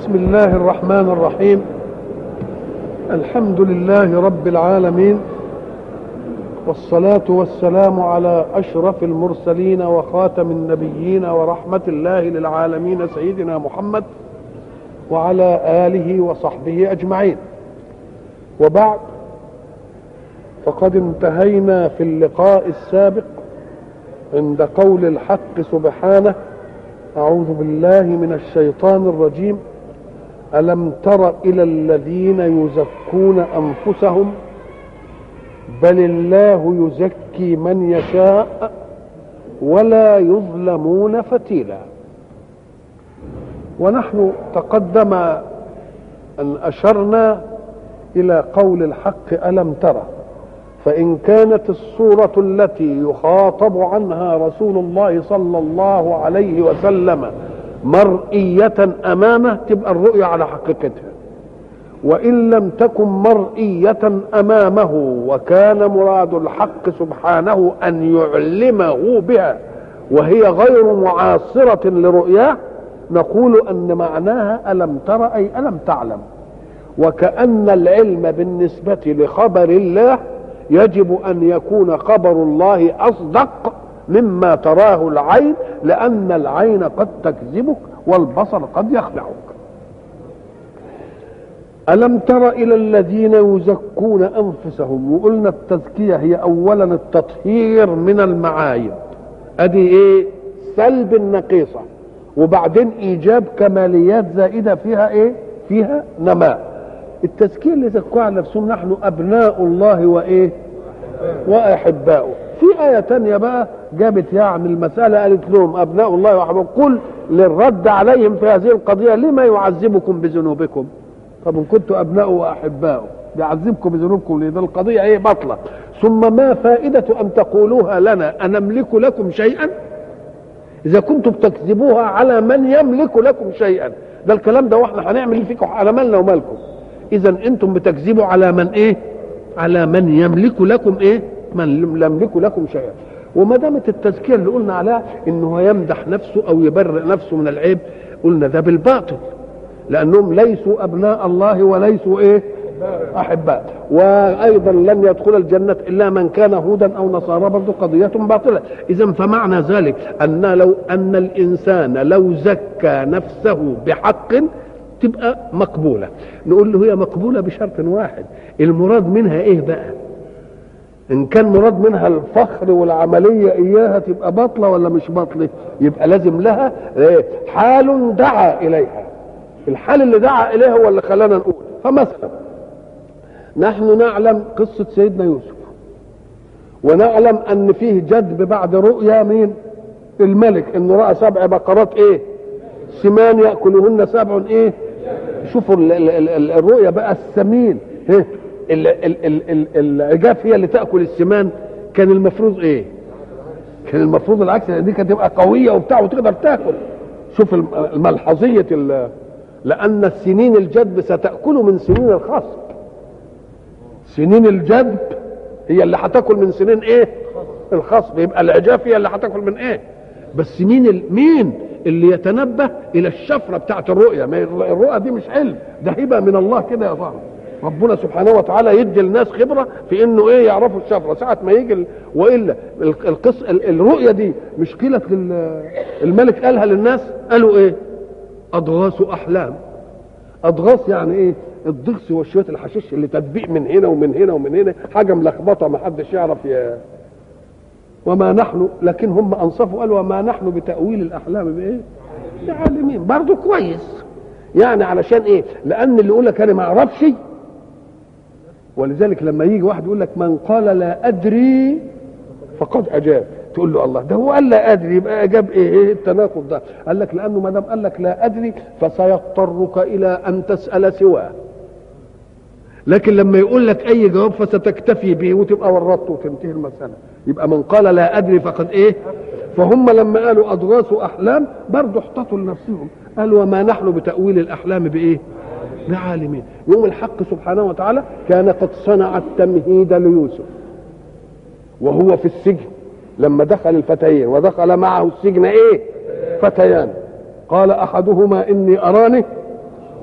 بسم الله الرحمن الرحيم الحمد لله رب العالمين والصلاة والسلام على أشرف المرسلين وخاتم النبيين ورحمة الله للعالمين سيدنا محمد وعلى آله وصحبه أجمعين وبعد فقد انتهينا في اللقاء السابق عند قول الحق سبحانه أعوذ بالله من الشيطان الرجيم ألم تر إلى الذين يزكون أنفسهم بل الله يزكي من يشاء ولا يظلمون فتيلا ونحن تقدم أن أشرنا إلى قول الحق ألم ترى فإن كانت الصورة التي يخاطب عنها رسول الله صلى الله عليه وسلم مرئية أمامه تبقى الرؤية على حقيقتها وإن لم تكن مرئية أمامه وكان مراد الحق سبحانه أن يعلمه بها وهي غير معاصرة لرؤياه نقول أن معناها ألم ترى أي ألم تعلم وكأن العلم بالنسبة لخبر الله يجب ان يكون خبر الله اصدق مما تراه العين لان العين قد تكذبك والبصر قد يخدعك الم تر الى الذين يزكون انفسهم وقلنا التزكيه هي اولا التطهير من المعايب ادي ايه سلب النقيصه وبعدين ايجاب كماليات زائده فيها ايه فيها نماء التزكيه اللي زكوها على نفسهم نحن ابناء الله وايه واحباؤه في ايه تانية بقى جابت يعني المساله قالت لهم ابناء الله واحباؤه قل للرد عليهم في هذه القضيه لما يعذبكم بذنوبكم طب ان كنتم ابناء واحباؤه بيعذبكم بذنوبكم ليه ده القضيه ايه بطله ثم ما فائده ان تقولوها لنا انملك لكم شيئا اذا كنتم تكذبوها على من يملك لكم شيئا ده الكلام ده واحنا هنعمل فيكم على مالنا ومالكم اذا انتم بتكذبوا على من ايه على من يملك لكم ايه من لم يملك لكم شيئا وما دامت التزكيه اللي قلنا عليها انه يمدح نفسه او يبرئ نفسه من العيب قلنا ده بالباطل لانهم ليسوا ابناء الله وليسوا ايه احباء وايضا لن يدخل الجنه الا من كان هودا او نصارى برضه قضيه باطله اذا فمعنى ذلك ان لو ان الانسان لو زكى نفسه بحق تبقى مقبوله نقول له هي مقبوله بشرط واحد المراد منها ايه بقى ان كان مراد منها الفخر والعمليه اياها تبقى باطله ولا مش باطله يبقى لازم لها حال دعا اليها الحال اللي دعا اليها هو اللي خلانا نقول فمثلا نحن نعلم قصه سيدنا يوسف ونعلم ان فيه جدب بعد رؤيا مين الملك انه راى سبع بقرات ايه سمان ياكلهن سبع ايه شوفوا الرؤيا بقى السمين العجاف هي اللي تاكل السمان كان المفروض ايه كان المفروض العكس دي كانت تبقى قويه وبتاع وتقدر تاكل شوف الملحظيه لان السنين الجدب ستاكل من سنين الخصب سنين الجدب هي اللي هتاكل من سنين ايه الخصب يبقى العجاف هي اللي هتاكل من ايه بس مين مين اللي يتنبه الى الشفره بتاعت الرؤيا ما الرؤيا دي مش علم ده هبه من الله كده يا صاحبي ربنا سبحانه وتعالى يدي الناس خبره في انه ايه يعرفوا الشفره ساعه ما يجي ال... والا القص الرؤيا دي مش قيلت لل... الملك قالها للناس قالوا ايه اضغاث احلام اضغاث يعني ايه الضغس وشويه الحشيش اللي تدبيق من هنا ومن هنا ومن هنا حاجه ملخبطه ما حدش يعرف ي... وما نحن لكن هم انصفوا قالوا وما نحن بتاويل الاحلام بايه بعالمين برضه كويس يعني علشان ايه لان اللي يقول لك انا ما اعرفش ولذلك لما يجي واحد يقول لك من قال لا ادري فقد اجاب تقول له الله ده هو قال لا ادري يبقى اجاب ايه ايه التناقض ده قال لك لانه ما دام قال لك لا ادري فسيضطرك الى ان تسال سواه لكن لما يقول لك اي جواب فستكتفي به وتبقى ورطت وتنتهي المساله يبقى من قال لا ادري فقد ايه فهم لما قالوا اضغاث احلام برضه احتطوا لنفسهم قالوا وما نحن بتاويل الاحلام بايه بعالمين يوم الحق سبحانه وتعالى كان قد صنع التمهيد ليوسف وهو في السجن لما دخل الفتيين ودخل معه السجن ايه فتيان قال احدهما اني اراني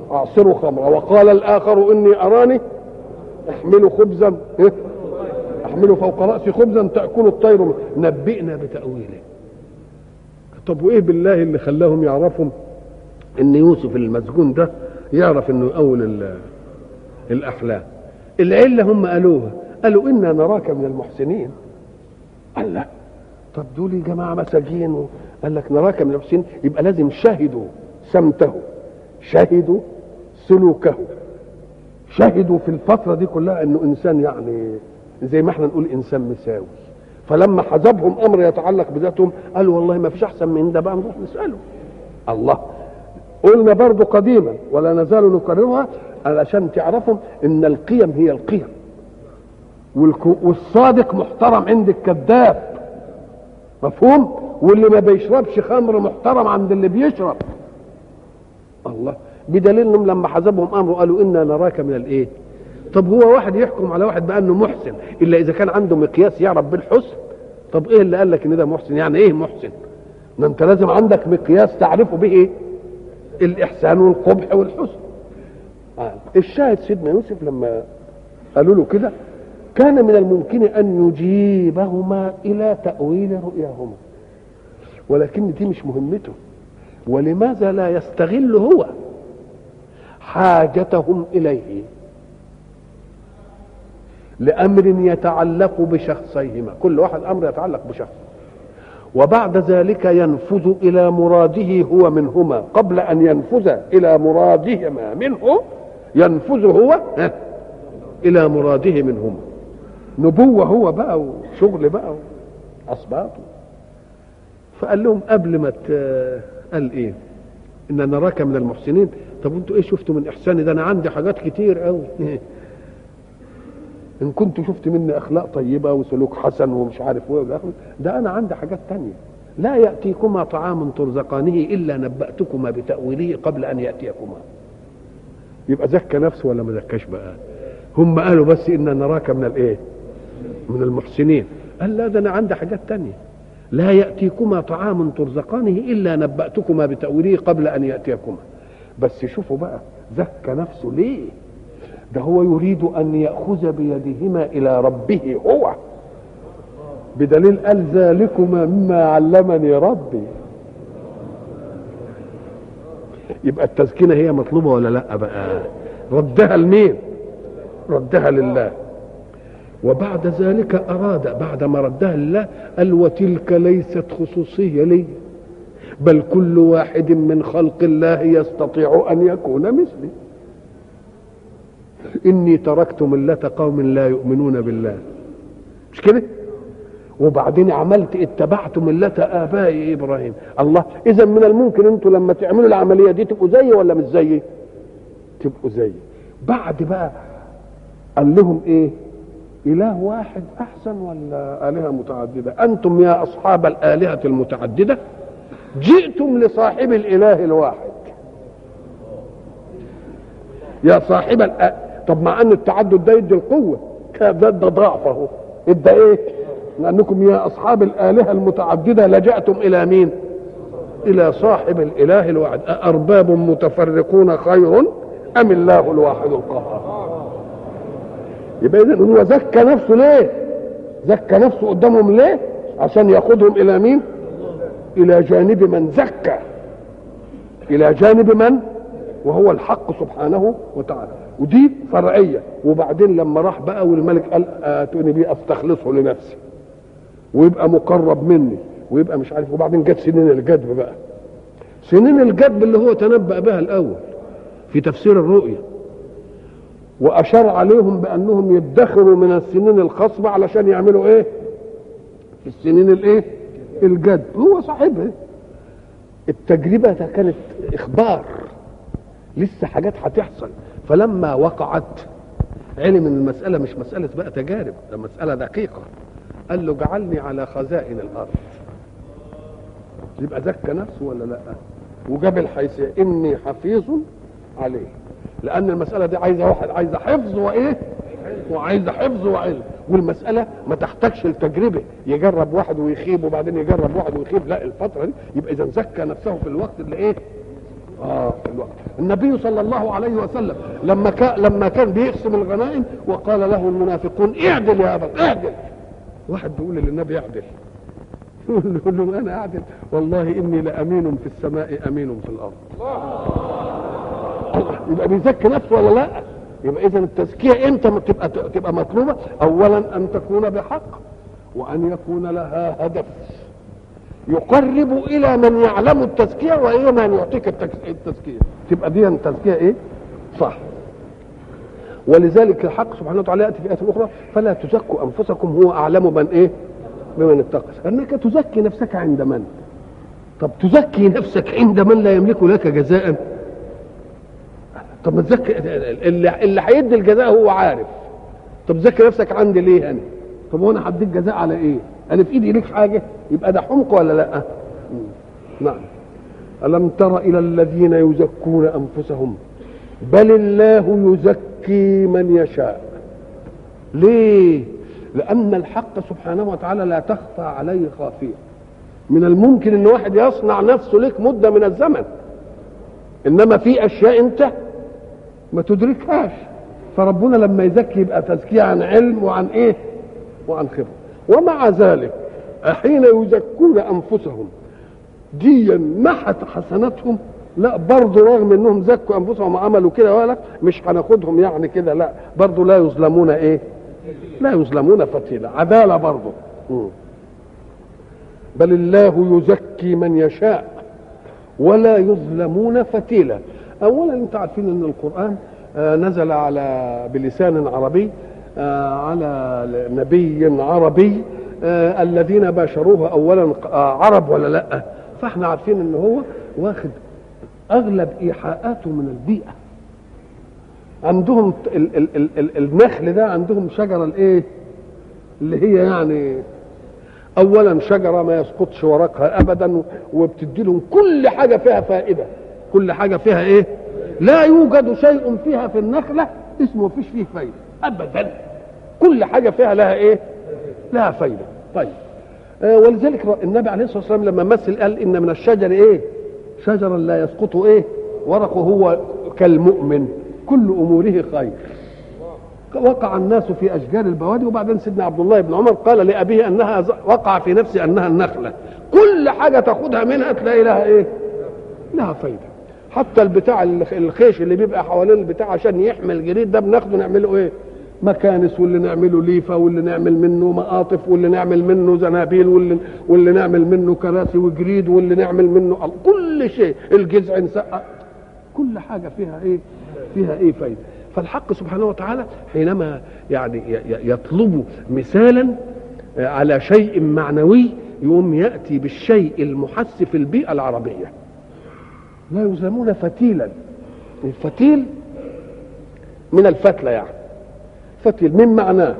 اعصر خمرا وقال الاخر اني اراني احمل خبزا إيه؟ احمل فوق راسي خبزا تاكل الطير منه. نبئنا بتاويله طب وايه بالله اللي خلاهم يعرفوا ان يوسف المسجون ده يعرف انه اول ال- الاحلام العله هم قالوها قالوا انا نراك من المحسنين قال لا طب دول جماعه مساجين قال لك نراك من المحسنين يبقى لازم شهدوا سمته شهدوا سلوكه شهدوا في الفتره دي كلها انه انسان يعني زي ما احنا نقول انسان مساوي فلما حجبهم امر يتعلق بذاتهم قالوا والله ما فيش احسن من ده بقى نروح نساله الله قلنا برضو قديما ولا نزال نكررها علشان تعرفوا ان القيم هي القيم والك- والصادق محترم عند الكذاب مفهوم واللي ما بيشربش خمر محترم عند اللي بيشرب الله بدليل انهم لما حسبهم امره قالوا انا نراك من الايه طب هو واحد يحكم على واحد بانه محسن الا اذا كان عنده مقياس يعرف بالحسن طب ايه اللي قال لك ان ده محسن يعني ايه محسن ما انت لازم عندك مقياس تعرفه به ايه الاحسان والقبح والحسن آه. الشاهد سيدنا يوسف لما قالوا له كده كان من الممكن ان يجيبهما الى تاويل رؤياهما ولكن دي مش مهمته ولماذا لا يستغل هو حاجتهم اليه لامر يتعلق بشخصيهما كل واحد امر يتعلق بشخص وبعد ذلك ينفذ الى مراده هو منهما قبل ان ينفذ الى مرادهما منه ينفذ هو ها، الى مراده منهما نبوه هو بقى وشغل بقى اسباط فقال لهم قبل ما ت- قال ايه ان نراك من المحسنين طب انتوا ايه شفتوا من احساني ده انا عندي حاجات كتير قوي ان كنت شفت مني اخلاق طيبه وسلوك حسن ومش عارف ايه والى آخره، ده انا عندي حاجات تانية لا ياتيكما طعام ترزقانه الا نباتكما بتاويله قبل ان ياتيكما يبقى زكى نفسه ولا ما زكاش بقى هم قالوا بس ان نراك من الايه من المحسنين قال لا ده انا عندي حاجات تانية لا ياتيكما طعام ترزقانه الا نباتكما بتاويله قبل ان ياتيكما بس شوفوا بقى زكى نفسه ليه ده هو يريد ان ياخذ بيدهما الى ربه هو بدليل قال ذلكما مما علمني ربي يبقى التزكيه هي مطلوبه ولا لا بقى ردها لمين ردها لله وبعد ذلك اراد بعد ما ردها لله قال وتلك ليست خصوصيه لي بل كل واحد من خلق الله يستطيع ان يكون مثلي اني تركت مله قوم لا يؤمنون بالله مش كده وبعدين عملت اتبعت مله ابائي ابراهيم الله اذا من الممكن انتوا لما تعملوا العمليه دي تبقوا زيي ولا مش زيي تبقوا زيي بعد بقى قال لهم ايه اله واحد احسن ولا الهه متعدده انتم يا اصحاب الالهه المتعدده جئتم لصاحب الاله الواحد يا صاحب الأ... طب مع ان التعدد ده يدي القوه ده ده ضعف اهو ادى ايه لانكم يا اصحاب الالهه المتعدده لجأتم الى مين الى صاحب الاله الواحد أأرباب متفرقون خير ام الله الواحد القهار يبقى اذا هو زكى نفسه ليه زكى نفسه قدامهم ليه عشان ياخذهم الى مين الى جانب من زكى الى جانب من وهو الحق سبحانه وتعالى ودي فرعيه وبعدين لما راح بقى والملك قال اتوني بيه استخلصه لنفسي ويبقى مقرب مني ويبقى مش عارف وبعدين جت سنين الجدب بقى سنين الجدب اللي هو تنبأ بها الاول في تفسير الرؤيا واشار عليهم بانهم يدخروا من السنين الخصبه علشان يعملوا ايه في السنين الايه الجد هو صاحبها التجربه ده كانت اخبار لسه حاجات هتحصل فلما وقعت علم ان المساله مش مساله بقى تجارب ده مساله دقيقه قال له اجعلني على خزائن الارض يبقى زكى نفسه ولا لا وجاب الحيثيه اني حفيظ عليه لان المساله دي عايزه واحد عايزه حفظ وايه وعايزه حفظ وعلم والمساله ما تحتاجش التجربه يجرب واحد ويخيب وبعدين يجرب واحد ويخيب لا الفتره دي يبقى اذا زكى نفسه في الوقت اللي ايه اه الوقت النبي صلى الله عليه وسلم لما كان لما كان بيقسم الغنائم وقال له المنافقون اعدل يا ابا اعدل واحد بيقول للنبي اعدل يقول له انا اعدل والله اني لامين في السماء امين في الارض يبقى بيزكي نفسه ولا لا يبقى اذا التزكيه امتى تبقى تبقى مطلوبه اولا ان تكون بحق وان يكون لها هدف يقرب الى من يعلم التزكيه والى من يعطيك التزكيه تبقى دي التزكيه ايه صح ولذلك الحق سبحانه وتعالى ياتي في ايه اخرى فلا تزكوا انفسكم هو اعلم من ايه بمن اتقى انك تزكي نفسك عند من طب تزكي نفسك عند من لا يملك لك جزاء طب ما تزكي اللي اللي هيدي الجزاء هو عارف طب زكي نفسك عندي ليه انا طب وانا هديك جزاء على ايه انا في ايدي ليك حاجه يبقى ده حمق ولا لا نعم الم تر الى الذين يزكون انفسهم بل الله يزكي من يشاء ليه لان الحق سبحانه وتعالى لا تخفى عليه خافيه من الممكن ان واحد يصنع نفسه لك مده من الزمن انما في اشياء انت ما تدركهاش فربنا لما يزكي يبقى تزكيه عن علم وعن ايه وعن خبره ومع ذلك حين يزكون انفسهم دي محت حسناتهم لا برضه رغم انهم زكوا انفسهم وعملوا كده ولا مش هناخدهم يعني كده لا برضه لا يظلمون ايه لا يظلمون فتيلا عداله برضه بل الله يزكي من يشاء ولا يظلمون فتيلا اولا انتم عارفين ان القران آه نزل على بلسان عربي آه على نبي عربي آه الذين باشروه اولا عرب ولا لا فاحنا عارفين ان هو واخد اغلب ايحاءاته من البيئه عندهم ال ال ال ال النخل ده عندهم شجره الايه اللي هي يعني اولا شجره ما يسقطش ورقها ابدا وبتدي لهم كل حاجه فيها فائده كل حاجه فيها ايه لا يوجد شيء فيها في النخله اسمه فيش فيه فايده ابدا كل حاجه فيها لها ايه لها فايده طيب آه ولذلك النبي عليه الصلاه والسلام لما مثل قال ان من الشجر ايه شجرا لا يسقط ايه ورقه هو كالمؤمن كل اموره خير وقع الناس في اشجار البوادي وبعدين سيدنا عبد الله بن عمر قال لابيه انها وقع في نفسي انها النخله كل حاجه تاخدها منها تلاقي لها ايه لها فايده حتى البتاع الخيش اللي بيبقى حوالين البتاع عشان يحمل الجريد ده بناخده نعمله ايه مكانس واللي نعمله ليفه واللي نعمل منه مقاطف واللي نعمل منه زنابيل واللي واللي نعمل منه كراسي وجريد واللي نعمل منه كل شيء الجذع نسقى كل حاجه فيها ايه فيها ايه فايده فالحق سبحانه وتعالى حينما يعني يطلب مثالا على شيء معنوي يقوم ياتي بالشيء المحس في البيئه العربيه لا يظلمون فتيلا الفتيل من الفتلة يعني فتيل من معناه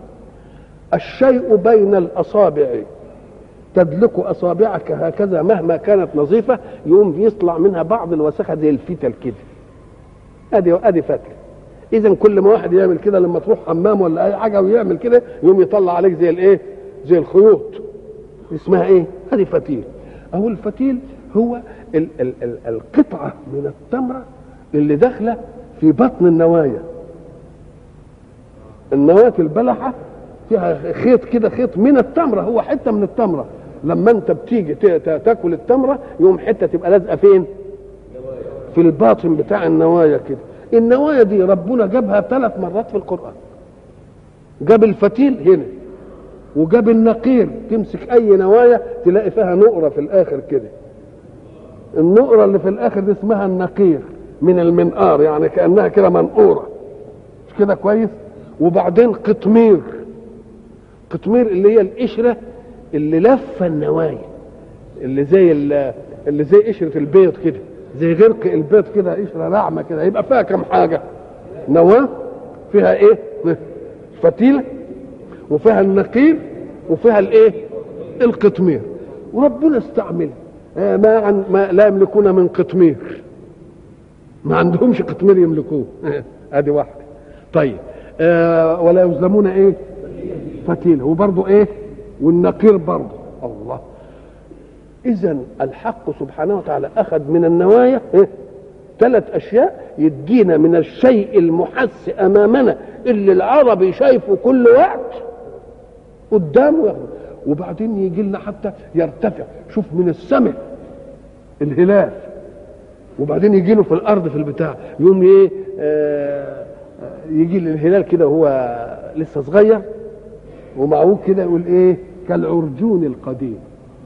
الشيء بين الأصابع تدلك أصابعك هكذا مهما كانت نظيفة يقوم يطلع منها بعض الوسخة زي الفتل كده ادي ادي فتل اذا كل ما واحد يعمل كده لما تروح حمام ولا اي حاجه ويعمل كده يقوم يطلع عليك زي الايه زي الخيوط اسمها ايه هذه فتيل اهو الفتيل هو ال ال ال القطعه من التمره اللي داخله في بطن النوايا النواة البلحة فيها خيط كده خيط من التمرة هو حتة من التمرة لما انت بتيجي تاكل التمرة يوم حتة تبقى لازقة فين في الباطن بتاع النوايا كده النوايا دي ربنا جابها ثلاث مرات في القرآن جاب الفتيل هنا وجاب النقير تمسك اي نوايا تلاقي فيها نقرة في الاخر كده النقرة اللي في الاخر دي اسمها النقير من المنقار يعني كأنها كده منقورة مش كده كويس وبعدين قطمير قطمير اللي هي القشرة اللي لفة النوايا اللي زي اللي زي قشرة البيض كده زي غرق البيض كده قشرة ناعمة كده يبقى فيها كم حاجة نواة فيها ايه فتيلة وفيها النقير وفيها الايه القطمير وربنا استعمل ما, عن ما لا يملكون من قطمير ما عندهمش قطمير يملكوه ادي واحده طيب آه ولا يظلمون ايه فتيلة وبرضه ايه والنقير برضه الله اذا الحق سبحانه وتعالى اخذ من النوايا إيه؟ ثلاث اشياء يدينا من الشيء المحس امامنا اللي العربي شايفه كل وقت قدامه وبعدين يجي لنا حتى يرتفع شوف من السماء الهلال وبعدين يجي له في الارض في البتاع يقوم ايه آه يجي الهلال كده وهو لسه صغير ومعوج كده يقول ايه كالعرجون القديم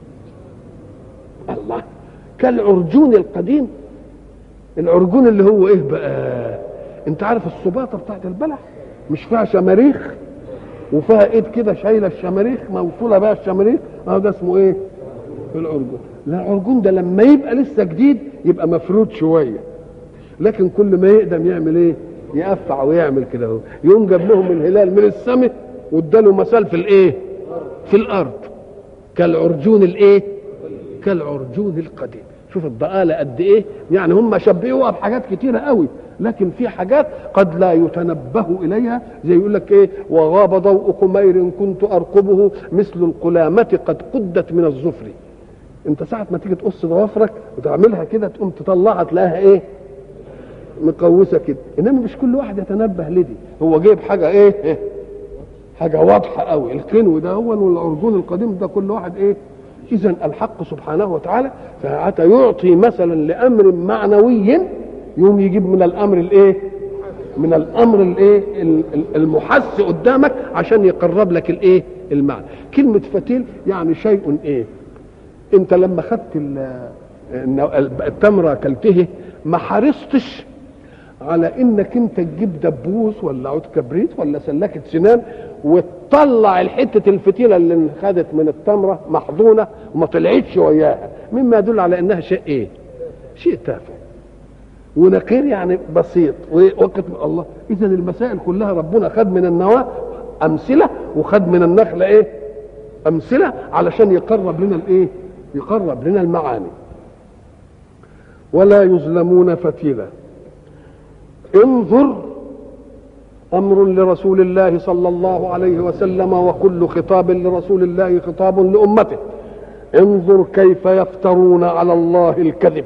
الله كالعرجون القديم العرجون اللي هو ايه بقى انت عارف السباطه بتاعت البلح مش فيها شماريخ وفيها ايد كده شايله الشماريخ موصوله بقى الشماريخ اه ده اسمه ايه العرجون لا العرجون ده لما يبقى لسه جديد يبقى مفرود شويه لكن كل ما يقدم يعمل ايه يقفع ويعمل كده اهو يقوم جاب لهم الهلال من السماء واداله مثال في الايه في الارض كالعرجون الايه كالعرجون القديم شوف الضآلة قد ايه يعني هم شبهوها بحاجات كتيرة قوي لكن في حاجات قد لا يتنبه اليها زي يقول لك ايه وغاب ضوء قمير كنت ارقبه مثل القلامة قد قدت من الظفر انت ساعة ما تيجي تقص ضوافرك وتعملها كده تقوم تطلعها تلاقيها ايه مقوسه كده انما مش كل واحد يتنبه لدي هو جايب حاجه ايه, إيه؟ حاجه واضحه قوي القنو ده هو والعرجون القديم ده كل واحد ايه اذا الحق سبحانه وتعالى فحتى يعطي مثلا لامر معنوي يوم يجيب من الامر الايه من الامر الايه المحس قدامك عشان يقرب لك الايه المعنى كلمه فتيل يعني شيء ايه انت لما خدت التمره كلته ما حرصتش على انك انت تجيب دبوس ولا عود كبريت ولا سلكه سنان وتطلع الحته الفتيله اللي خدت من التمره محضونه وما طلعتش وياها مما يدل على انها شيء ايه؟ شيء تافه ونقير يعني بسيط وقت الله اذا المسائل كلها ربنا خد من النواه امثله وخد من النخله ايه؟ امثله علشان يقرب لنا الايه؟ يقرب لنا المعاني ولا يظلمون فتيلا انظر امر لرسول الله صلى الله عليه وسلم وكل خطاب لرسول الله خطاب لامته انظر كيف يفترون على الله الكذب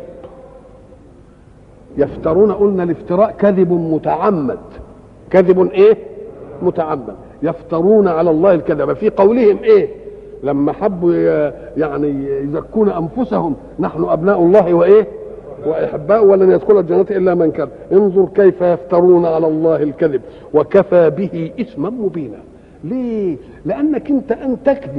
يفترون قلنا الافتراء كذب متعمد كذب ايه متعمد يفترون على الله الكذب في قولهم ايه لما حبوا يعني يزكون انفسهم نحن ابناء الله وايه واحباء ولن يدخل الجنه الا من كان انظر كيف يفترون على الله الكذب وكفى به اثما مبينا ليه لانك انت ان تكذب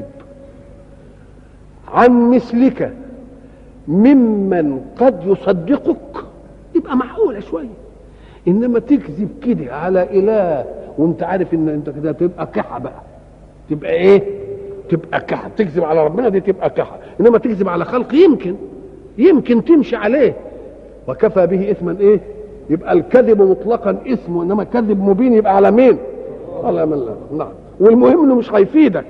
عن مثلك ممن قد يصدقك يبقى معقوله شويه انما تكذب كده على اله وانت عارف ان انت كده تبقى كحه بقى تبقى ايه تبقى كحه تكذب على ربنا دي تبقى كحه انما تكذب على خلق يمكن يمكن تمشي عليه وكفى به اثما ايه يبقى الكذب مطلقا اسم انما كذب مبين يبقى على مين على من لا نعم والمهم انه مش هيفيدك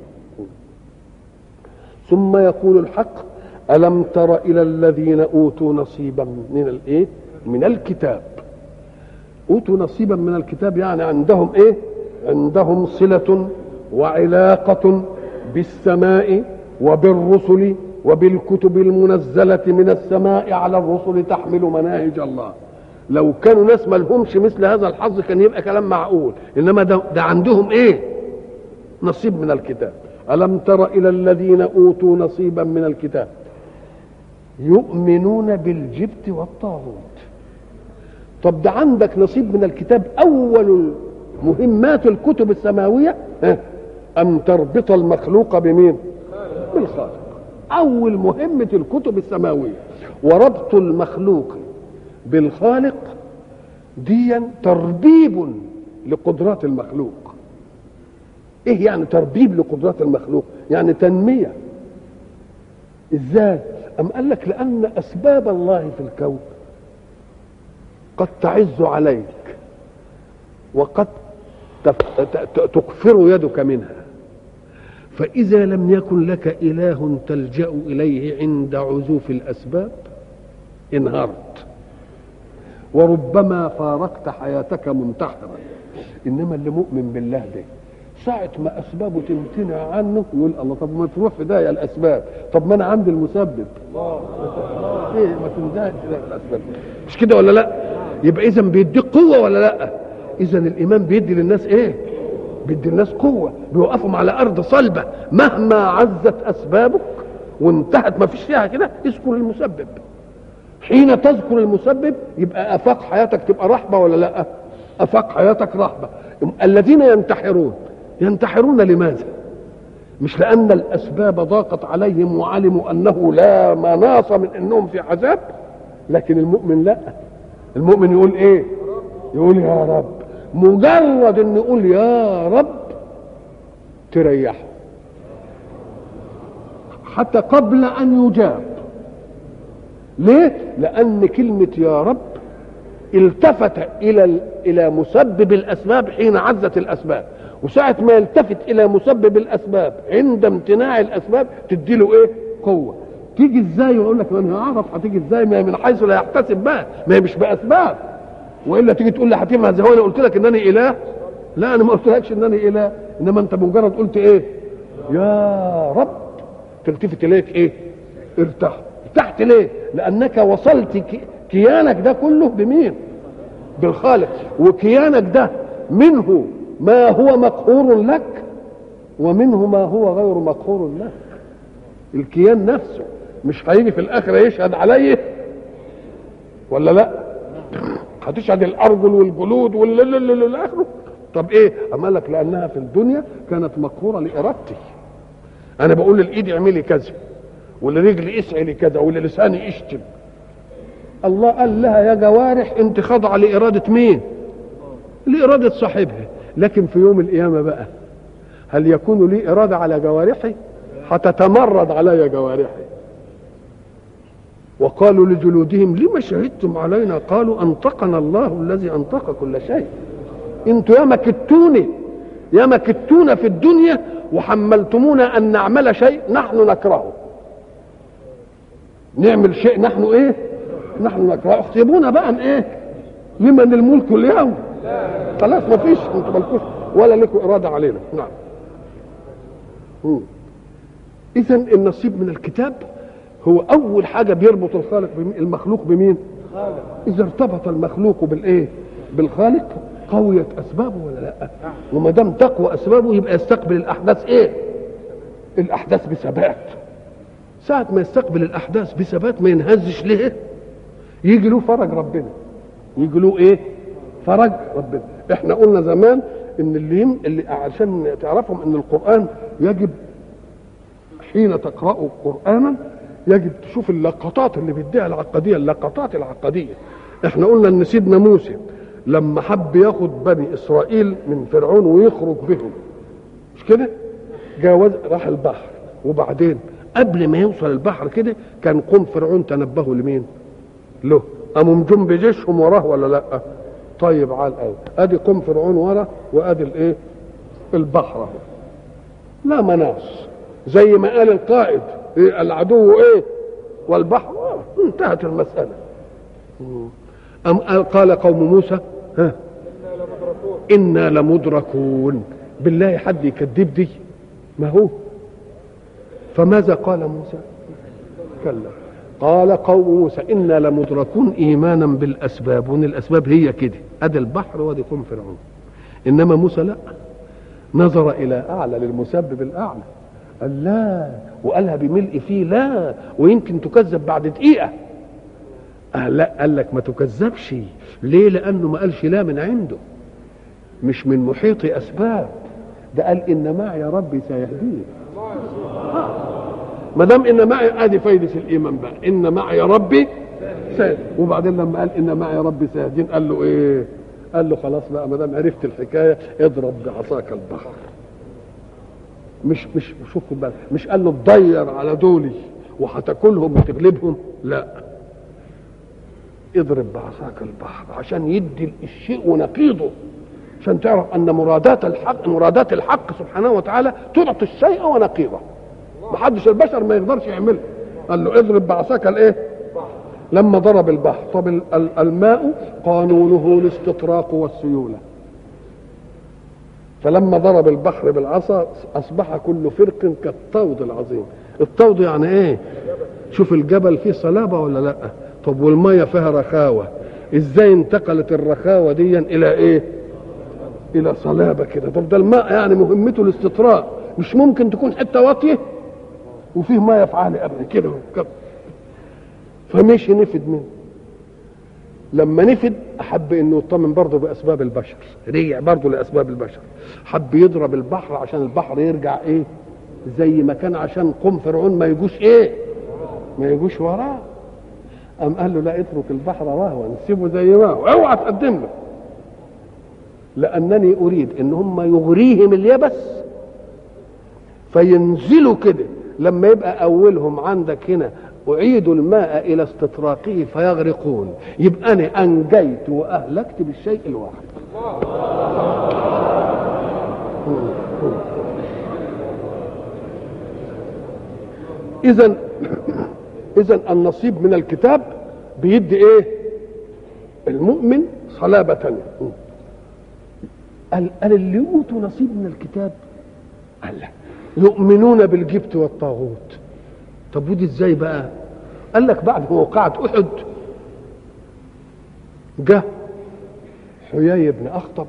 ثم يقول الحق الم تر الى الذين اوتوا نصيبا من الايه من الكتاب اوتوا نصيبا من الكتاب يعني عندهم ايه عندهم صله وعلاقه بالسماء وبالرسل وبالكتب المنزلة من السماء على الرسل تحمل مناهج الله لو كانوا ناس ما لهمش مثل هذا الحظ كان يبقى كلام معقول انما ده, ده عندهم ايه نصيب من الكتاب الم تر الى الذين اوتوا نصيبا من الكتاب يؤمنون بالجبت والطاغوت طب ده عندك نصيب من الكتاب اول مهمات الكتب السماويه ان تربط المخلوق بمين بالخالق اول مهمه الكتب السماويه وربط المخلوق بالخالق ديا تربيب لقدرات المخلوق ايه يعني تربيب لقدرات المخلوق يعني تنميه ازاي ام قال لك لان اسباب الله في الكون قد تعز عليك وقد تقفر يدك منها فإذا لم يكن لك إله تلجأ إليه عند عزوف الأسباب انهارت وربما فارقت حياتك منتحرا إنما اللي مؤمن بالله ده ساعة ما أسبابه تمتنع عنه يقول الله طب ما تروح في داهية الأسباب طب ما أنا عندي المسبب ايه ما تنتهش الى الاسباب مش كده ولا لا يبقى اذا بيديك قوه ولا لا اذا الايمان بيدي للناس ايه بيدي الناس قوه بيوقفهم على ارض صلبه مهما عزت اسبابك وانتهت ما فيش فيها كده اذكر المسبب حين تذكر المسبب يبقى افاق حياتك تبقى رحبه ولا لا افاق حياتك رحبه الذين ينتحرون ينتحرون لماذا مش لان الاسباب ضاقت عليهم وعلموا انه لا مناص من انهم في عذاب لكن المؤمن لا المؤمن يقول ايه يقول يا رب مجرد ان يقول يا رب تريحه حتى قبل ان يجاب ليه لان كلمه يا رب التفت الى الى مسبب الاسباب حين عزت الاسباب وساعة ما يلتفت إلى مسبب الأسباب عند امتناع الأسباب تدي له إيه؟ قوة. تيجي إزاي؟ يقول لك أنا هعرف هتيجي إزاي؟ ما هي من حيث لا يحتسب بقى، ما هي مش بأسباب. وإلا تيجي تقول لي هتفهم زي هو أنا قلت لك إنني إله؟ لا أنا ما قلتلكش إنني إله، إنما أنت بمجرد قلت إيه؟ يا رب تلتفت إليك إيه؟ ارتحت. ارتحت ليه؟ لأنك وصلت كيانك ده كله بمين؟ بالخالق، وكيانك ده منه ما هو مقهور لك ومنه ما هو غير مقهور لك الكيان نفسه مش هيجي في الاخره يشهد عليه ولا لا هتشهد الارجل والجلود والى اخره طب ايه اما لك لانها في الدنيا كانت مقهوره لارادتي انا بقول للايد اعملي كذا ولرجلي اسعي لي كذا وللساني اشتم الله قال لها يا جوارح انت خاضعه لاراده مين لاراده صاحبها لكن في يوم القيامة بقى هل يكون لي إرادة على جوارحي هتتمرد علي جوارحي وقالوا لجلودهم لما شهدتم علينا قالوا أنطقنا الله الذي أنطق كل شيء انتوا يا مكتوني يا مكتونا في الدنيا وحملتمونا أن نعمل شيء نحن نكرهه نعمل شيء نحن ايه نحن نكرهه احسبونا بقى ايه لمن الملك اليوم خلاص ما فيش انتوا مالكوش ولا لكم اراده علينا نعم اذا النصيب من الكتاب هو اول حاجه بيربط الخالق المخلوق بمين اذا ارتبط المخلوق بالايه بالخالق قويت اسبابه ولا لا وما دام تقوى اسبابه يبقى يستقبل الاحداث ايه الاحداث بثبات ساعة ما يستقبل الأحداث بثبات ما ينهزش ليه؟ يجي له فرج ربنا. يجي له إيه؟ فرج ربنا. إحنا قلنا زمان إن اللي يم... اللي عشان تعرفهم إن القرآن يجب حين تقرأوا قرآنا يجب تشوف اللقطات اللي بيديها العقدية اللقطات العقدية. إحنا قلنا إن سيدنا موسى لما حب ياخد بني إسرائيل من فرعون ويخرج بهم مش كده؟ جاوز راح البحر وبعدين قبل ما يوصل البحر كده كان قوم فرعون تنبهوا لمين؟ له قاموا مجم بجيشهم وراه ولا لا؟ طيب على الاول ادي قوم فرعون ورا وادي الايه؟ البحر اهو لا مناص زي ما قال القائد إيه العدو ايه؟ والبحر آه. انتهت المسألة أم قال قوم موسى ها إنا لمدركون بالله حد يكذب دي ما هو فماذا قال موسى كلا قال قوم موسى إنا لمدركون إيمانا بالأسباب وإن الأسباب هي كده أدي البحر وأدي قوم فرعون إنما موسى لا نظر إلى أعلى للمسبب الأعلى قال لا وقالها بملء فيه لا ويمكن تكذب بعد دقيقة قال لا قال لك ما تكذبش ليه لأنه ما قالش لا من عنده مش من محيط أسباب ده قال إن معي ربي سيهديه ما دام ان معي ادي فايده الايمان بقى ان معي ربي سيد وبعدين لما قال ان معي ربي سيهدين قال له ايه قال له خلاص بقى ما دام عرفت الحكايه اضرب بعصاك البحر مش مش شوفوا بقى مش قال له تضير على دولي وهتاكلهم وتغلبهم لا اضرب بعصاك البحر عشان يدي الشيء ونقيضه عشان تعرف ان مرادات الحق مرادات الحق سبحانه وتعالى تعطي الشيء ونقيضه ما حدش البشر ما يقدرش يعملها قال له اضرب بعصاك الايه لما ضرب البحر طب الماء قانونه الاستطراق والسيوله فلما ضرب البحر بالعصا اصبح كل فرق كالطود العظيم الطود يعني ايه شوف الجبل فيه صلابه ولا لا طب والميه فيها رخاوه ازاي انتقلت الرخاوه دي الى ايه الى صلابه كده طب ده الماء يعني مهمته الاستطراء مش ممكن تكون حته واطيه وفيه ميه في عالي قبل كده فمشي نفد منه لما نفد احب انه يطمن برضه باسباب البشر رجع برضه لاسباب البشر حب يضرب البحر عشان البحر يرجع ايه زي ما كان عشان قوم فرعون ما يجوش ايه ما يجوش وراه قام قال له لا اترك البحر رهوا سيبه زي ما هو اوعى تقدم له لانني اريد ان هم يغريهم اليبس فينزلوا كده لما يبقى اولهم عندك هنا اعيدوا الماء الى استطراقه فيغرقون يبقى انا انجيت واهلكت بالشيء الواحد اذا اذا النصيب من الكتاب بيدي ايه المؤمن صلابة قال قال اللي اوتوا نصيب من الكتاب قال لا يؤمنون بالجبت والطاغوت طب ودي ازاي بقى قال لك بعد موقعة احد جه حيي بن اخطب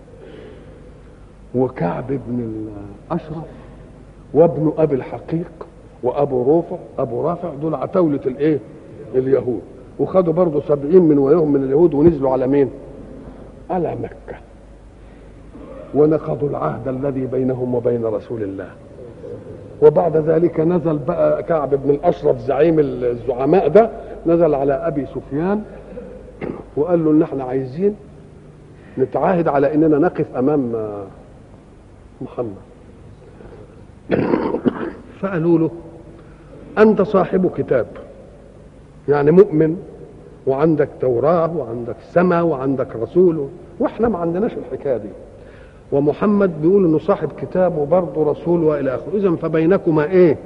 وكعب بن الاشرف وابن ابي الحقيق وابو رافع ابو رافع دول عتاولة الايه اليهود وخدوا برضه سبعين من وياهم من اليهود ونزلوا على مين على مكة ونقضوا العهد الذي بينهم وبين رسول الله وبعد ذلك نزل بقى كعب بن الاشرف زعيم الزعماء ده نزل على ابي سفيان وقال له ان احنا عايزين نتعاهد على اننا نقف امام محمد فقالوا له انت صاحب كتاب يعني مؤمن وعندك توراه وعندك سماء وعندك رسول واحنا ما عندناش الحكايه دي ومحمد بيقول انه صاحب كتاب وبرضه رسول والى اخره اذا فبينكما ايه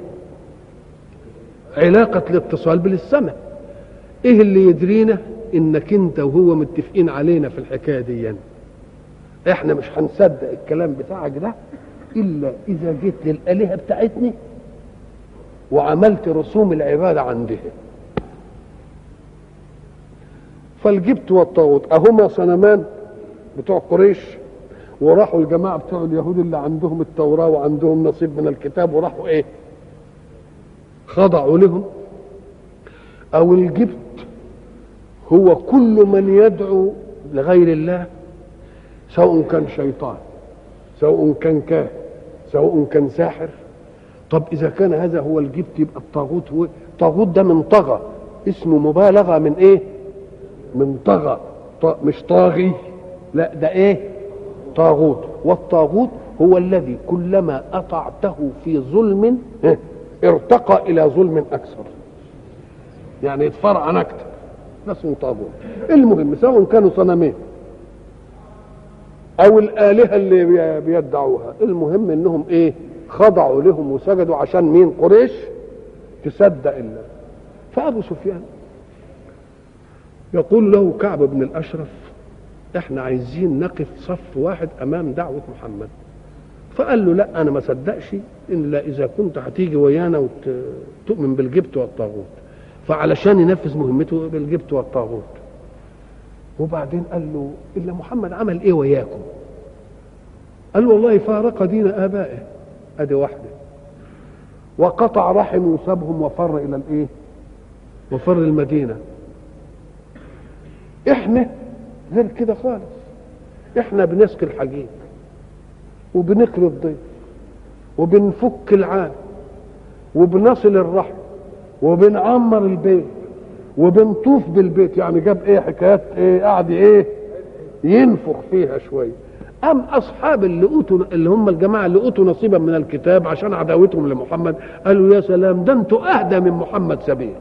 علاقه الاتصال بالسماء ايه اللي يدرينا انك انت وهو متفقين علينا في الحكايه دي يعني. احنا مش هنصدق الكلام بتاعك ده الا اذا جيت للالهه بتاعتنا وعملت رسوم العباده عندها فالجبت والطاغوت اهما صنمان بتوع قريش وراحوا الجماعه بتوع اليهود اللي عندهم التوراه وعندهم نصيب من الكتاب وراحوا ايه خضعوا لهم او الجبت هو كل من يدعو لغير الله سواء كان شيطان سواء كان كاهن سواء كان ساحر طب اذا كان هذا هو الجبت يبقى الطاغوت هو الطاغوت ده من طغى اسمه مبالغه من ايه من طغى مش طاغي لا ده ايه طاغوت والطاغوت هو الذي كلما اطعته في ظلم ارتقى الى ظلم اكثر يعني يتفرعن اكثر ده اسمه طاغوت المهم سواء كانوا صنمين او الالهه اللي بيدعوها المهم انهم ايه خضعوا لهم وسجدوا عشان مين قريش تصدق الله فابو سفيان يقول له كعب بن الاشرف احنا عايزين نقف صف واحد امام دعوه محمد فقال له لا انا ما صدقش الا اذا كنت هتيجي ويانا وتؤمن بالجبت والطاغوت فعلشان ينفذ مهمته بالجبت والطاغوت وبعدين قال له الا محمد عمل ايه وياكم قال والله فارق دين ابائه ادي واحده وقطع رحم وسابهم وفر الى الايه وفر المدينه احنا غير كده خالص احنا بنسقي الحجيج وبنقري الضيف وبنفك العام وبنصل الرحم وبنعمر البيت وبنطوف بالبيت يعني جاب ايه حكايات ايه قعد ايه ينفخ فيها شويه ام اصحاب اللي اوتوا اللي هم الجماعه اللي اوتوا نصيبا من الكتاب عشان عداوتهم لمحمد قالوا يا سلام ده انتوا اهدى من محمد سبيل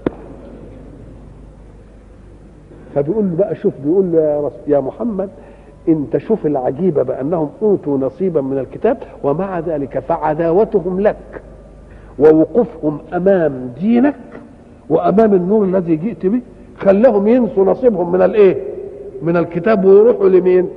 فبيقول له بقى شوف بيقول له يا, يا محمد انت شوف العجيبه بانهم اوتوا نصيبا من الكتاب ومع ذلك فعداوتهم لك ووقوفهم امام دينك وامام النور الذي جئت به خلاهم ينسوا نصيبهم من الايه من الكتاب ويروحوا لمين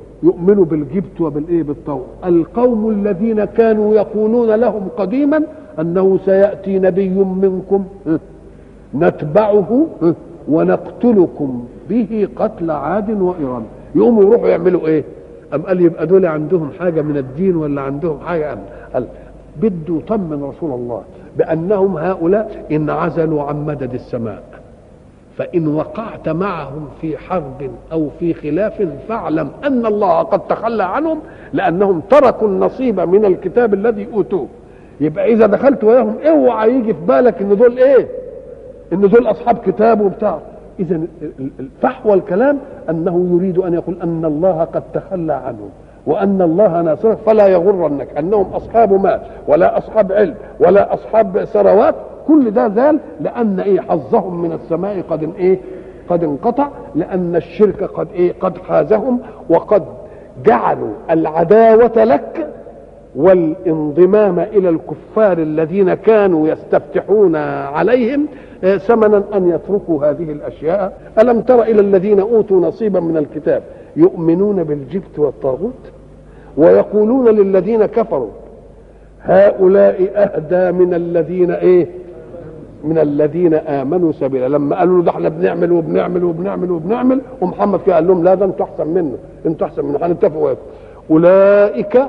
يؤمنوا بالجبت وبالايه بالطور القوم الذين كانوا يقولون لهم قديما انه سياتي نبي منكم نتبعه ونقتلكم به قتل عاد وإرم يقوموا يروحوا يعملوا ايه أم قال يبقى دول عندهم حاجة من الدين ولا عندهم حاجة قال بده يطمن رسول الله بأنهم هؤلاء انعزلوا عن مدد السماء فإن وقعت معهم في حرب أو في خلاف فاعلم أن الله قد تخلى عنهم لأنهم تركوا النصيب من الكتاب الذي أوتوه يبقى إذا دخلت وياهم اوعى يجي في بالك إن دول إيه؟ إن دول أصحاب كتاب وبتاع إذا فحوى الكلام أنه يريد أن يقول أن الله قد تخلى عنهم وأن الله ناصره فلا يغرنك أنهم أصحاب مال ولا أصحاب علم ولا أصحاب ثروات كل ده زال لأن إيه حظهم من السماء قد إيه قد انقطع لأن الشرك قد إيه قد حازهم وقد جعلوا العداوة لك والانضمام الى الكفار الذين كانوا يستفتحون عليهم ثمنا ان يتركوا هذه الاشياء الم تر الى الذين اوتوا نصيبا من الكتاب يؤمنون بالجبت والطاغوت ويقولون للذين كفروا هؤلاء اهدى من الذين ايه من الذين امنوا سبيلا لما قالوا له ده احنا بنعمل وبنعمل وبنعمل وبنعمل ومحمد فيه قال لهم لا ده انتوا احسن منه انتوا احسن منه هنتفق وياكم اولئك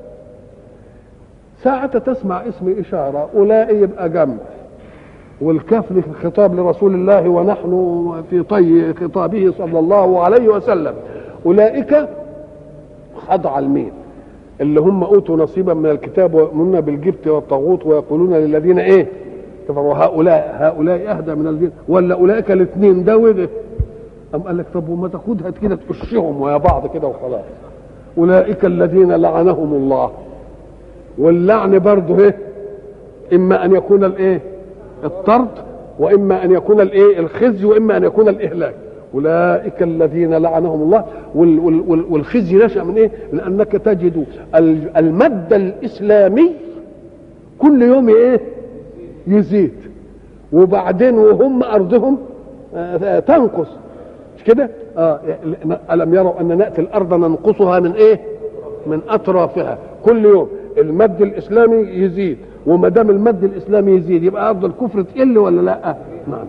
ساعة تسمع اسم إشارة أولئك يبقى جنب والكاف خطاب لرسول الله ونحن في طي خطابه صلى الله عليه وسلم أولئك خضع المين اللي هم أوتوا نصيبا من الكتاب ويؤمنون بالجبت والطاغوت ويقولون للذين إيه كفروا هؤلاء هؤلاء أهدى من الذين ولا أولئك الاثنين ده وده أم قال لك طب وما تاخدها كده تفشهم ويا بعض كده وخلاص أولئك الذين لعنهم الله واللعن برضه ايه اما ان يكون الايه الطرد واما ان يكون الايه الخزي واما ان يكون الاهلاك اولئك الذين لعنهم الله والخزي نشا من ايه لانك تجد المد الاسلامي كل يوم ايه يزيد وبعدين وهم ارضهم تنقص مش كده اه الم يروا ان ناتي الارض ننقصها من ايه من اطرافها كل يوم المد الاسلامي يزيد وما دام المد الاسلامي يزيد يبقى ارض الكفر تقل ولا لا؟ نعم.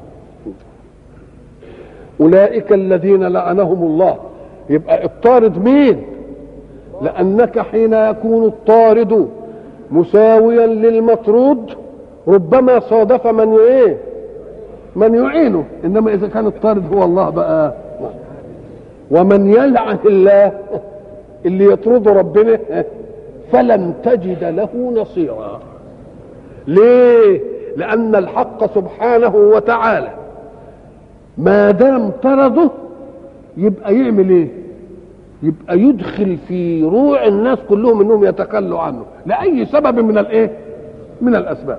اولئك الذين لعنهم الله يبقى الطارد مين؟ لانك حين يكون الطارد مساويا للمطرود ربما صادف من ايه؟ من يعينه انما اذا كان الطارد هو الله بقى ومن يلعن الله اللي يطرده ربنا فلن تجد له نصيرا ليه لان الحق سبحانه وتعالى ما دام طرده يبقى يعمل ايه يبقى يدخل في روع الناس كلهم انهم يتخلوا عنه لاي سبب من الايه من الاسباب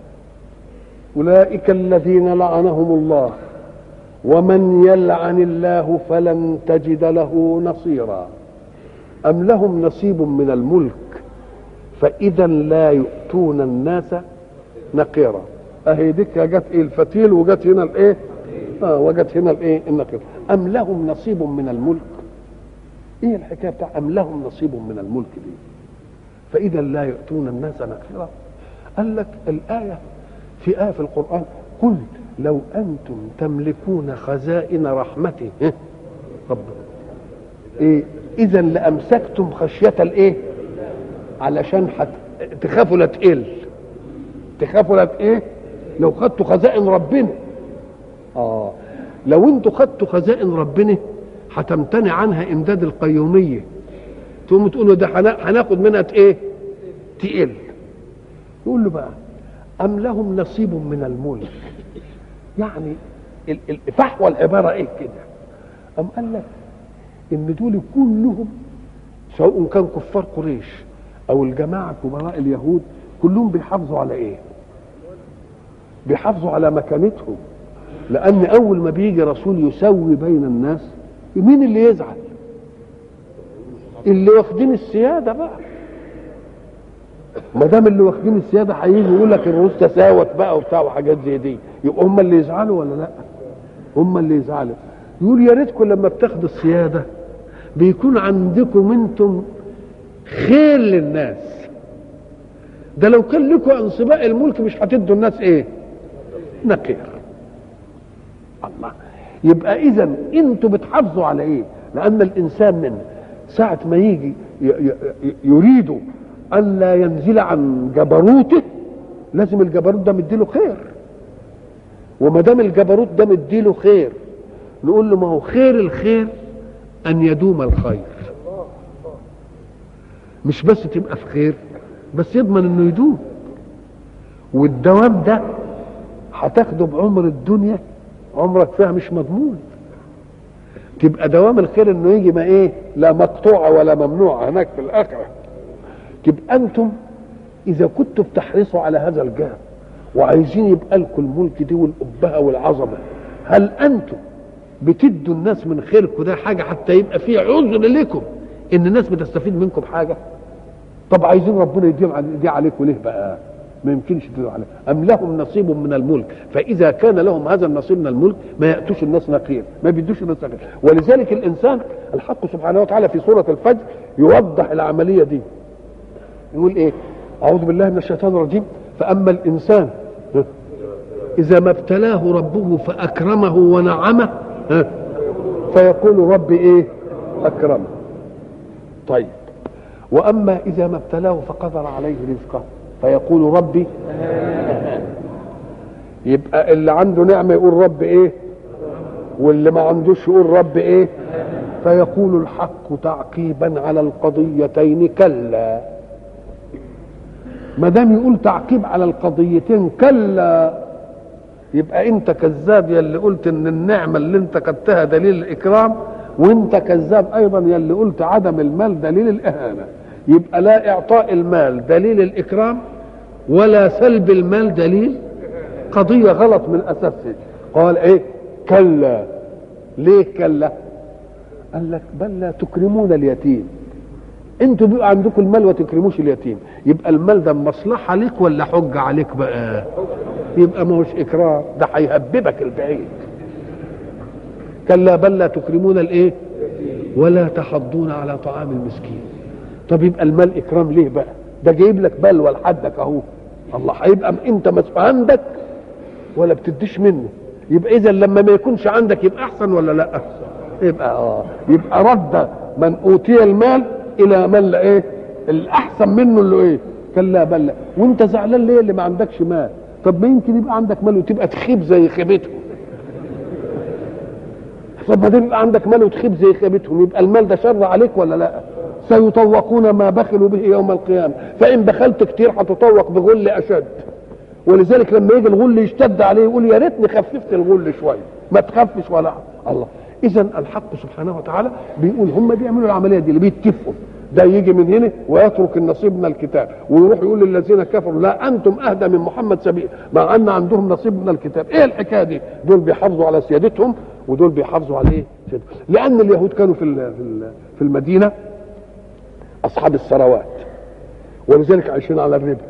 اولئك الذين لعنهم الله ومن يلعن الله فلن تجد له نصيرا ام لهم نصيب من الملك فاذا لا يؤتون الناس نقيرا اهي ديك جت ايه الفتيل وجت هنا الايه اه وجت هنا الايه النقير ام لهم نصيب من الملك ايه الحكايه بتاع ام لهم نصيب من الملك دي فاذا لا يؤتون الناس نقيرا قال لك الايه في ايه في القران قل لو انتم تملكون خزائن رحمته رب ايه اذا لامسكتم خشيه الايه علشان حت... تخافوا لا تقل تخافوا لا ايه لو خدتوا خزائن ربنا اه لو انتوا خدتوا خزائن ربنا هتمتنع عنها امداد القيوميه تقوموا تقولوا ده هناخد منها ايه تقل يقول له بقى ام لهم نصيب من الملك يعني فحوى العباره ايه كده ام قال لك ان دول كلهم سواء كان كفار قريش او الجماعه كبراء اليهود كلهم بيحافظوا على ايه بيحافظوا على مكانتهم لان اول ما بيجي رسول يسوي بين الناس مين اللي يزعل اللي واخدين السياده بقى ما دام اللي واخدين السياده هيجي يقول لك الروس تساوت بقى وبتاع وحاجات زي دي يبقى هم اللي يزعلوا ولا لا هم اللي يزعلوا يقول يا ريتكم لما بتاخدوا السياده بيكون عندكم انتم خير للناس ده لو كان لكم انصباء الملك مش هتدوا الناس ايه نقير الله يبقى اذا انتوا بتحافظوا على ايه لان الانسان من ساعه ما يجي ي- ي- يريد ان لا ينزل عن جبروته لازم الجبروت ده مديله خير وما دام الجبروت ده مديله خير نقول له ما هو خير الخير ان يدوم الخير مش بس تبقى في خير بس يضمن انه يدوم والدوام ده هتاخده بعمر الدنيا عمرك فيها مش مضمون تبقى دوام الخير انه يجي ما ايه لا مقطوعه ولا ممنوعه هناك في الاخره تبقى انتم اذا كنتم بتحرصوا على هذا الجاه وعايزين يبقى لكم الملك دي والابهه والعظمه هل انتم بتدوا الناس من خيركم ده حاجه حتى يبقى في عذر لكم ان الناس بتستفيد منكم حاجه طب عايزين ربنا يديهم على- دي عليكم ليه بقى ما يمكنش يديهم عليه ام لهم نصيب من الملك فاذا كان لهم هذا النصيب من الملك ما ياتوش الناس نقير ما بيدوش الناس نقير ولذلك الانسان الحق سبحانه وتعالى في سوره الفجر يوضح العمليه دي يقول ايه اعوذ بالله من الشيطان الرجيم فاما الانسان اذا ما ابتلاه ربه فاكرمه ونعمه ها، فيقول ربي ايه اكرمه طيب واما اذا ما ابتلاه فقدر عليه رزقه فيقول ربي يبقى اللي عنده نعمه يقول رب ايه واللي ما عندوش يقول رب ايه فيقول الحق تعقيبا على القضيتين كلا ما دام يقول تعقيب على القضيتين كلا يبقى انت كذاب يا اللي قلت ان النعمه اللي انت خدتها دليل الاكرام وانت كذاب ايضا يا اللي قلت عدم المال دليل الاهانه يبقى لا اعطاء المال دليل الاكرام ولا سلب المال دليل قضيه غلط من اساسها قال ايه كلا ليه كلا قال لك بل لا تكرمون اليتيم انتوا بيبقى عندكم المال وتكرموش اليتيم يبقى المال ده مصلحه عليك ولا حجه عليك بقى يبقى ما هوش اكرام ده هيهببك البعيد كلا بل لا تكرمون الايه ولا تحضون على طعام المسكين طب يبقى المال اكرام ليه بقى ده جايب لك بلوى لحدك اهو الله هيبقى انت مسؤول عندك ولا بتديش منه يبقى اذا لما ما يكونش عندك يبقى احسن ولا لا يبقى اه يبقى رد من اوتي المال الى من لا ايه الاحسن منه اللي ايه كلا بل لا. وانت زعلان ليه اللي ما عندكش مال طب ما يمكن يبقى عندك مال وتبقى تخيب زي خيبتهم طب ما دام يبقى عندك مال وتخيب زي خيبتهم يبقى المال ده شر عليك ولا لا سيطوقون ما بخلوا به يوم القيامه فان بخلت كتير هتطوق بغل اشد ولذلك لما يجي الغل يشتد عليه يقول يا ريتني خففت الغل شويه ما تخفش ولا الله اذا الحق سبحانه وتعالى بيقول هم بيعملوا العمليه دي اللي بيتفقوا ده يجي من هنا ويترك النصيب من الكتاب ويروح يقول للذين كفروا لا انتم اهدى من محمد سبيل مع ان عندهم نصيب من الكتاب ايه الحكايه دي دول بيحافظوا على سيادتهم ودول بيحافظوا على ايه سيادتهم. لان اليهود كانوا في ال- في ال- في المدينه اصحاب الثروات ولذلك عايشين على الربا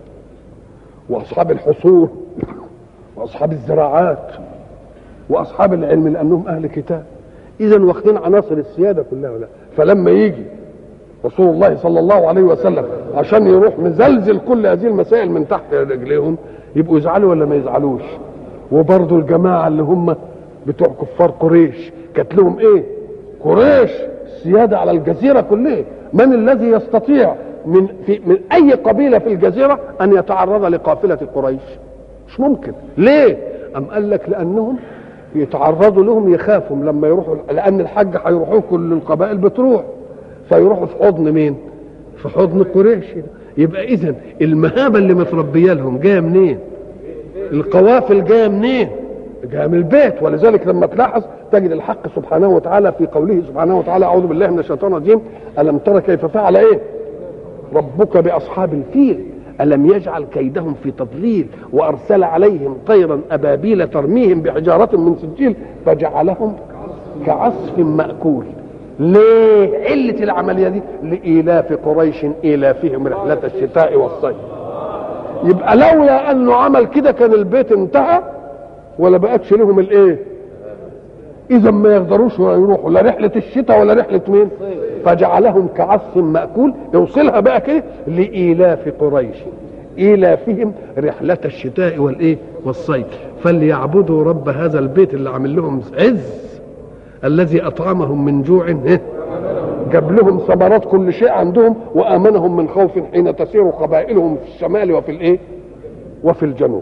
واصحاب الحصول واصحاب الزراعات واصحاب العلم لانهم اهل كتاب اذا واخدين عناصر السياده كلها ولا فلما يجي رسول الله صلى الله عليه وسلم عشان يروح مزلزل كل هذه المسائل من تحت رجليهم يبقوا يزعلوا ولا ما يزعلوش وبرضه الجماعه اللي هم بتوع كفار قريش كانت لهم ايه قريش السياده على الجزيره كلها من الذي يستطيع من في من اي قبيله في الجزيره ان يتعرض لقافله قريش مش ممكن ليه ام قال لك لانهم يتعرضوا لهم يخافوا لما يروحوا لان الحج هيروحوا كل القبائل بتروح فيروحوا في حضن مين في حضن قريش يبقى اذا المهابه اللي متربيه لهم جايه منين القوافل جايه منين جايه من البيت ولذلك لما تلاحظ تجد الحق سبحانه وتعالى في قوله سبحانه وتعالى اعوذ بالله من الشيطان الرجيم الم ترى كيف فعل ايه ربك باصحاب الفيل الم يجعل كيدهم في تضليل وارسل عليهم طيرا ابابيل ترميهم بحجاره من سجيل فجعلهم كعصف ماكول ليه علة العملية دي لإيلاف قريش إيلافهم رحلة الشتاء والصيف يبقى لولا أنه عمل كده كان البيت انتهى ولا بقتش لهم الإيه إذا ما يقدروش يروحوا لا رحلة الشتاء ولا رحلة مين فجعلهم كعصف مأكول يوصلها بقى كده لإيلاف قريش إيلافهم رحلة الشتاء والإيه والصيف فليعبدوا رب هذا البيت اللي عامل لهم عز الذي أطعمهم من جوع إيه؟ جاب لهم ثمرات كل شيء عندهم وآمنهم من خوف حين تسير قبائلهم في الشمال وفي الإيه وفي الجنوب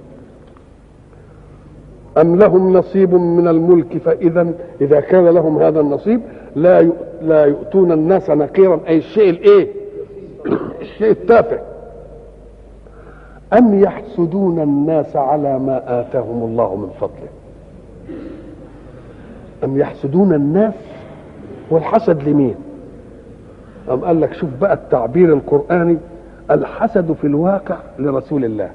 أم لهم نصيب من الملك فإذا إذا كان لهم هذا النصيب لا لا يؤتون الناس نقيرا أي الشيء الإيه؟ الشيء التافه أم يحسدون الناس على ما آتاهم الله من فضله أم يحسدون الناس والحسد لمين أم قال لك شوف بقى التعبير القرآني الحسد في الواقع لرسول الله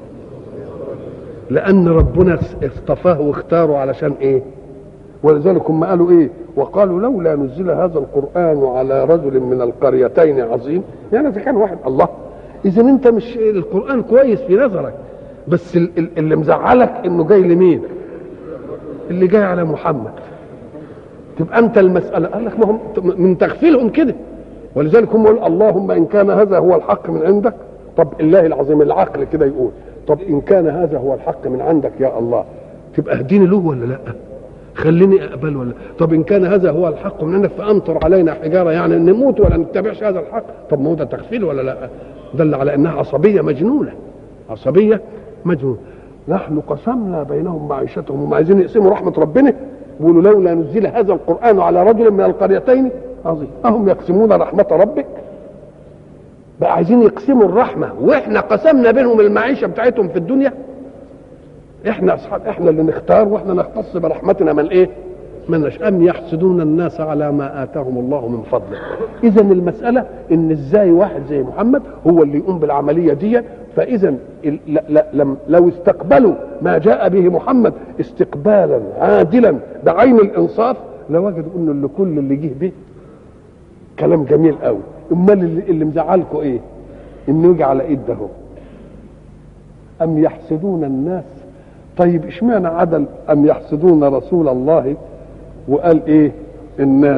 لأن ربنا اصطفاه واختاره علشان إيه ولذلك هم قالوا إيه وقالوا لولا نزل هذا القرآن على رجل من القريتين عظيم يعني إذا كان واحد الله إذا أنت مش القرآن كويس في نظرك بس اللي مزعلك إنه جاي لمين اللي جاي على محمد تبقى انت المساله قال لك ما هم من تغفيلهم كده ولذلك هم يقول اللهم ان كان هذا هو الحق من عندك طب الله العظيم العقل كده يقول طب ان كان هذا هو الحق من عندك يا الله تبقى اهديني له ولا لا خليني اقبل ولا طب ان كان هذا هو الحق من عندك فامطر علينا حجاره يعني نموت ولا نتبعش هذا الحق طب ما هو ده تغفيل ولا لا دل على انها عصبيه مجنونه عصبيه مجنونه نحن قسمنا بينهم معيشتهم هم عايزين يقسموا رحمه ربنا يقولوا لولا نزل هذا القرآن على رجل من القريتين عظيم أهم يقسمون رحمة ربك بقى عايزين يقسموا الرحمة وإحنا قسمنا بينهم المعيشة بتاعتهم في الدنيا إحنا أصحاب إحنا اللي نختار وإحنا نختص برحمتنا من إيه؟ من أم يحسدون الناس على ما آتاهم الله من فضله إذا المسألة إن إزاي واحد زي محمد هو اللي يقوم بالعملية دي فإذا لو استقبلوا ما جاء به محمد استقبالا عادلا بعين الإنصاف لوجدوا إنه اللي كل اللي جه به كلام جميل قوي امال اللي, اللي مزعلكم ايه انه يجي على ايد ده ام يحسدون الناس طيب اشمعنى عدل ام يحسدون رسول الله وقال ايه الناس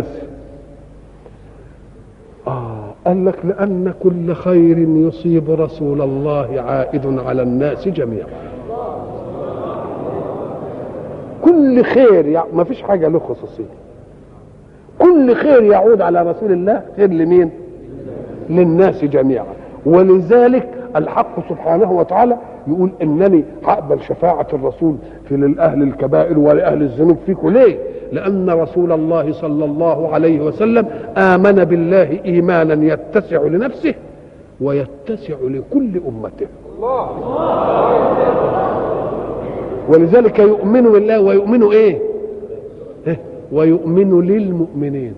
آه قال لك لأن كل خير يصيب رسول الله عائد على الناس جميعا كل خير يعني ما فيش حاجة له خصوصية كل خير يعود على رسول الله خير لمين للناس جميعا ولذلك الحق سبحانه وتعالى يقول انني هقبل شفاعه الرسول في لاهل الكبائر ولاهل الذنوب فيكم ليه لان رسول الله صلى الله عليه وسلم امن بالله ايمانا يتسع لنفسه ويتسع لكل امته ولذلك يؤمن بالله ويؤمن ايه ويؤمن للمؤمنين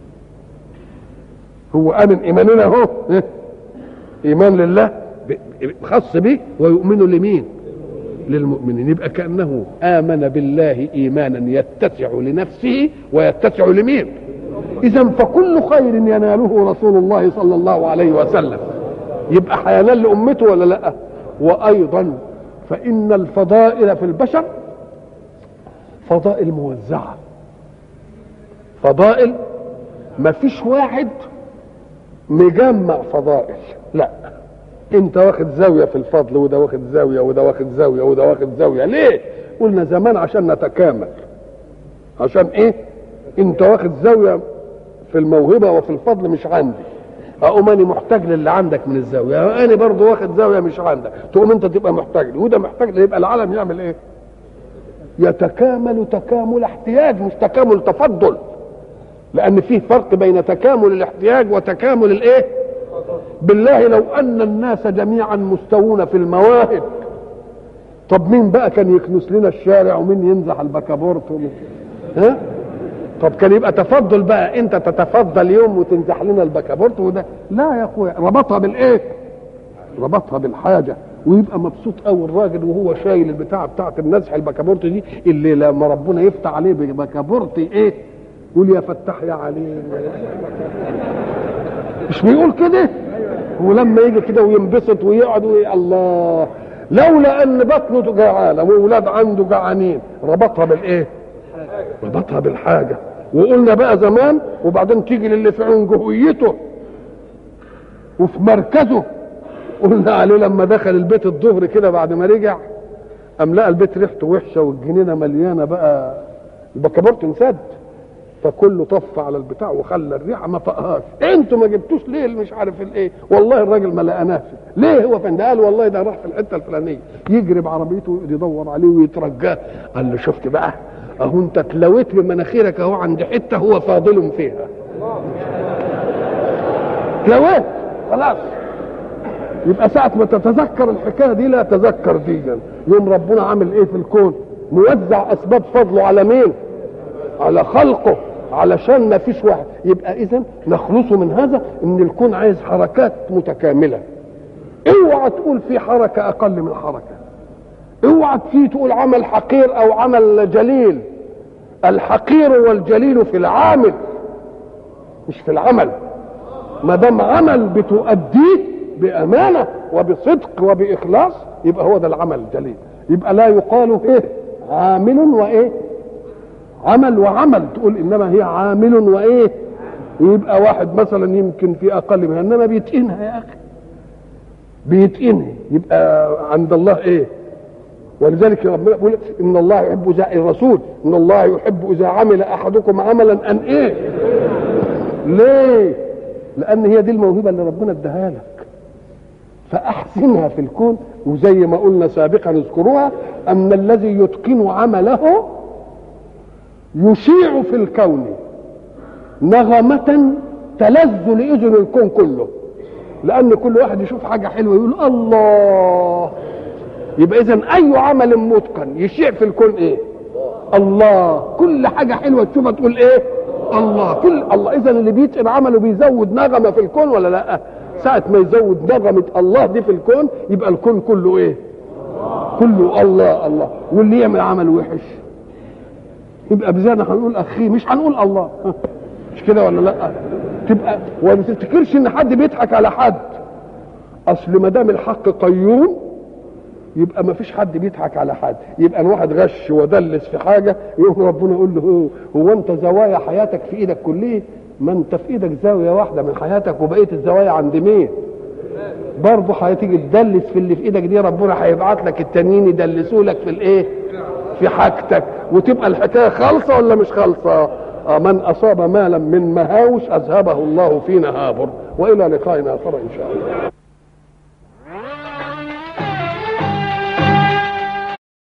هو امن ايماننا اهو ايمان لله خاص به ويؤمن لمين للمؤمنين يبقى كانه امن بالله ايمانا يتسع لنفسه ويتسع لمين اذا فكل خير يناله رسول الله صلى الله عليه وسلم يبقى هينال لامته ولا لا وايضا فان الفضائل في البشر فضائل موزعه فضائل ما فيش واحد مجمع فضائل لا انت واخد زاويه في الفضل وده واخد زاويه وده واخد زاويه وده واخد زاويه ليه قلنا زمان عشان نتكامل عشان ايه انت واخد زاويه في الموهبه وفي الفضل مش عندي اقوم انا محتاج للي عندك من الزاويه انا برضو واخد زاويه مش عندك تقوم انت تبقى محتاج لي وده محتاج لي يبقى العالم يعمل ايه يتكامل تكامل احتياج مش تكامل تفضل لان فيه فرق بين تكامل الاحتياج وتكامل الايه بالله لو ان الناس جميعا مستوون في المواهب طب مين بقى كان يكنس لنا الشارع ومين ينزح البكابورت ومين ها طب كان يبقى تفضل بقى انت تتفضل يوم وتنزح لنا البكابورت وده لا يا اخويا ربطها بالايه ربطها بالحاجه ويبقى مبسوط قوي الراجل وهو شايل البتاعه بتاعت النزح البكابورت دي اللي لما ربنا يفتح عليه بكابورت ايه يقول يا فتاح يا عليم مش بيقول كده ولما يجي كده وينبسط ويقعد وي... الله لولا ان بطنه جعانه واولاد عنده جعانين ربطها بالايه ربطها بالحاجه وقلنا بقى زمان وبعدين تيجي للي في عنجهيته وفي مركزه قلنا عليه لما دخل البيت الظهر كده بعد ما رجع قام لقى البيت ريحته وحشه والجنينه مليانه بقى البكابورت انسد فكله طف على البتاع وخلى الريحه ما طقهاش انتوا ما جبتوش ليه مش عارف الايه والله الراجل ما لقناش ليه هو فين ده قال والله ده راح في الحته الفلانيه يجري بعربيته يدور عليه ويترجاه قال له شفت بقى اهو انت اتلويت بمناخيرك اهو عند حته هو فاضل فيها اتلويت خلاص يبقى ساعة ما تتذكر الحكاية دي لا تذكر دي يوم ربنا عامل ايه في الكون موزع اسباب فضله على مين على خلقه علشان ما فيش واحد يبقى اذا نخلص من هذا ان الكون عايز حركات متكاملة اوعى تقول في حركة اقل من حركة اوعى تيجي تقول عمل حقير او عمل جليل الحقير والجليل في العامل مش في العمل ما دام عمل بتؤديه بامانه وبصدق وباخلاص يبقى هو ده العمل الجليل يبقى لا يقال ايه عامل وايه عمل وعمل تقول انما هي عامل وايه يبقى واحد مثلا يمكن في اقل منها انما بيتقنها يا اخي بيتقنها يبقى عند الله ايه ولذلك ربنا بيقول ان الله يحب اذا الرسول ان الله يحب اذا عمل احدكم عملا ان ايه ليه لان هي دي الموهبه اللي ربنا اداها لك فاحسنها في الكون وزي ما قلنا سابقا اذكروها ان الذي يتقن عمله يشيع في الكون نغمة تلذ لإذن الكون كله لأن كل واحد يشوف حاجة حلوة يقول الله يبقى إذا أي عمل متقن يشيع في الكون إيه؟ الله كل حاجة حلوة تشوفها تقول إيه؟ الله كل الله إذا اللي بيتقن عمله بيزود نغمة في الكون ولا لأ؟ ساعة ما يزود نغمة الله دي في الكون يبقى الكون كله إيه؟ كله الله الله واللي يعمل عمل وحش يبقى بزيادة هنقول اخي مش هنقول الله مش كده ولا لا تبقى وما تفتكرش ان حد بيضحك على حد اصل ما دام الحق قيوم يبقى ما فيش حد بيضحك على حد يبقى ان واحد غش ودلس في حاجه يقوم ربنا يقول له هو انت زوايا حياتك في ايدك كليه ما انت في ايدك زاويه واحده من حياتك وبقيه الزوايا عند مين برضه هتيجي تدلس في اللي في ايدك دي ربنا هيبعت لك التانيين يدلسوا لك في الايه في حاجتك وتبقى الحكايه خالصه ولا مش خالصه آه من اصاب مالا من مهاوش اذهبه الله في نهابر والى لقاء اخر ان شاء الله